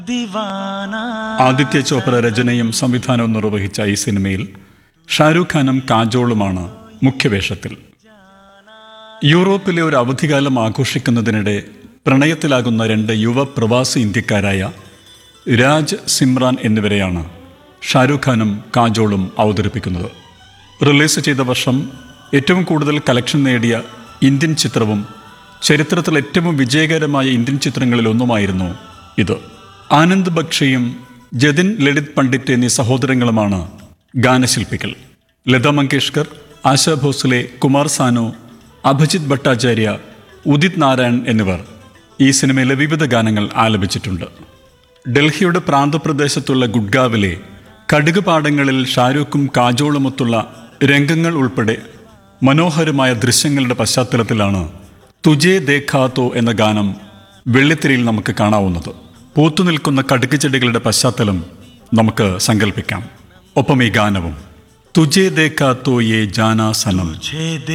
ആദിത്യ ചോപ്ര രചനയും സംവിധാനവും നിർവഹിച്ച ഈ സിനിമയിൽ ഷാരൂഖ് ഖാനും കാജോളുമാണ് മുഖ്യവേഷത്തിൽ യൂറോപ്പിലെ ഒരു അവധിക്കാലം ആഘോഷിക്കുന്നതിനിടെ പ്രണയത്തിലാകുന്ന രണ്ട് യുവ പ്രവാസി ഇന്ത്യക്കാരായ രാജ് സിമ്രാൻ എന്നിവരെയാണ് ഷാരൂഖ് ഖാനും കാജോളും അവതരിപ്പിക്കുന്നത് റിലീസ് ചെയ്ത വർഷം ഏറ്റവും കൂടുതൽ കലക്ഷൻ നേടിയ ഇന്ത്യൻ ചിത്രവും ചരിത്രത്തിൽ ഏറ്റവും വിജയകരമായ ഇന്ത്യൻ ചിത്രങ്ങളിൽ ഒന്നുമായിരുന്നു ഇത് ആനന്ദ് ബക്ഷയും ജതിൻ ലളിത് പണ്ഡിറ്റ് എന്നീ സഹോദരങ്ങളുമാണ് ഗാനശില്പികൾ ലത മങ്കേഷ്കർ ആശാ ഭോസ്ലെ കുമാർ സാനു അഭിജിത് ഭട്ടാചാര്യ ഉദിത് നാരായൺ എന്നിവർ ഈ സിനിമയിലെ വിവിധ ഗാനങ്ങൾ ആലപിച്ചിട്ടുണ്ട് ഡൽഹിയുടെ പ്രാന്തപ്രദേശത്തുള്ള ഗുഡ്ഗാവിലെ കടുക് പാടങ്ങളിൽ ഷാരൂഖും കാജോളുമൊത്തുള്ള രംഗങ്ങൾ ഉൾപ്പെടെ മനോഹരമായ ദൃശ്യങ്ങളുടെ പശ്ചാത്തലത്തിലാണ് തുജേ ദേഖാത്തോ എന്ന ഗാനം വെള്ളിത്തിരയിൽ നമുക്ക് കാണാവുന്നത് പൂത്തുനിൽക്കുന്ന കടുക് ചെടികളുടെ പശ്ചാത്തലം നമുക്ക് സങ്കല്പിക്കാം ഒപ്പം ഈ ഗാനവും തുജേ ദേഖാത്തോ യേ ജാനാ സനം